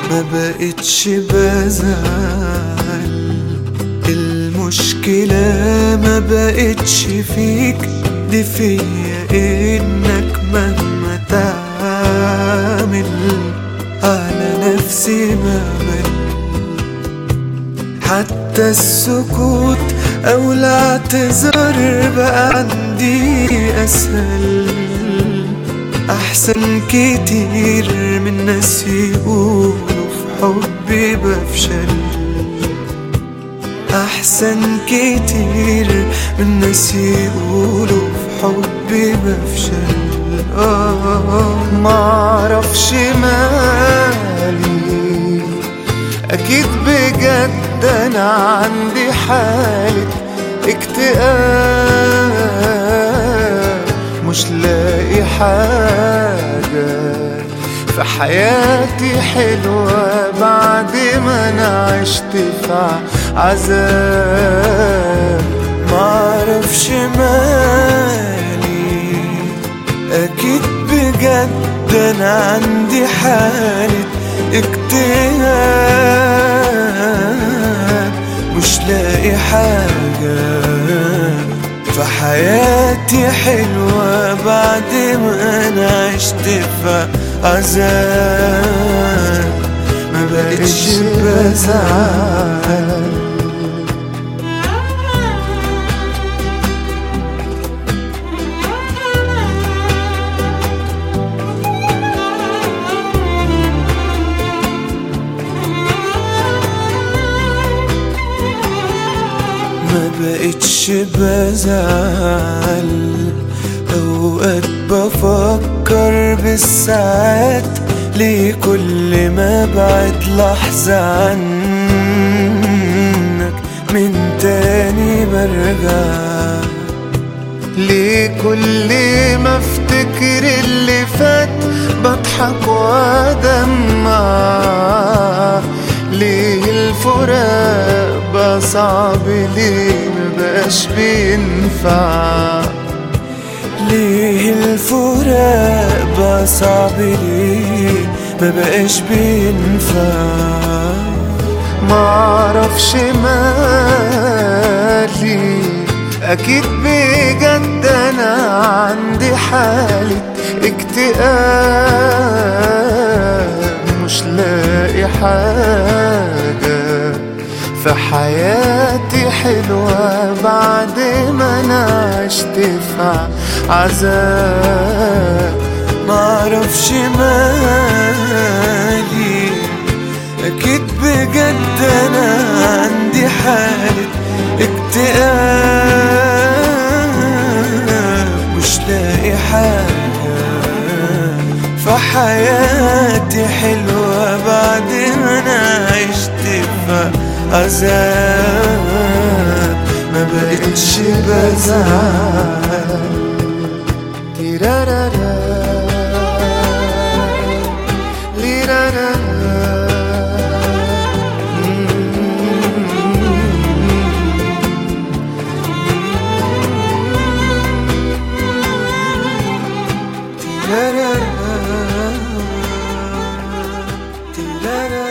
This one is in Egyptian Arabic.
ما بقتش بزعل المشكلة ما بقتش فيك دي فيا انك مهما تعمل على نفسي ما بل حتى السكوت او الاعتذار بقى عندي اسهل احسن كتير من ناس يقولوا في حبي بفشل احسن كتير من ناس يقولوا في حبي بفشل آه معرفش مالي اكيد بجد انا عندي حالة اكتئاب مش لاقي حاجة في حياتي حلوة بعد ما انا عشت في عذاب معرفش مالي اكيد بجد انا عندي حالة اكتئاب مش لاقي حاجة في حياتي حلوة بعد ما انا عشت في عذاب ما بقتش بزعل ما بقتش بزعل اوقات بفكر بالساعات ليه كل ما بعد لحظة عنك من تاني برجع ليه كل ما افتكر اللي فات بضحك وادمع ليه الفراق بقى صعب ليه مبقاش بينفع ليه الفراق بقى صعب ليه مبقاش بينفع معرفش مالي اكيد بجد انا عندي حالة اكتئاب مش لاقي حاجة في حياتي حلوة بعد ما انا عشت في عذاب معرفش مالي اكيد بجد انا عندي حالة اكتئاب مش لاقي حاجة في حياتي حلوة بعد ما انا عشت في عذاب ما بقتش بزعل تيرارارا ليرارارا تيرارارا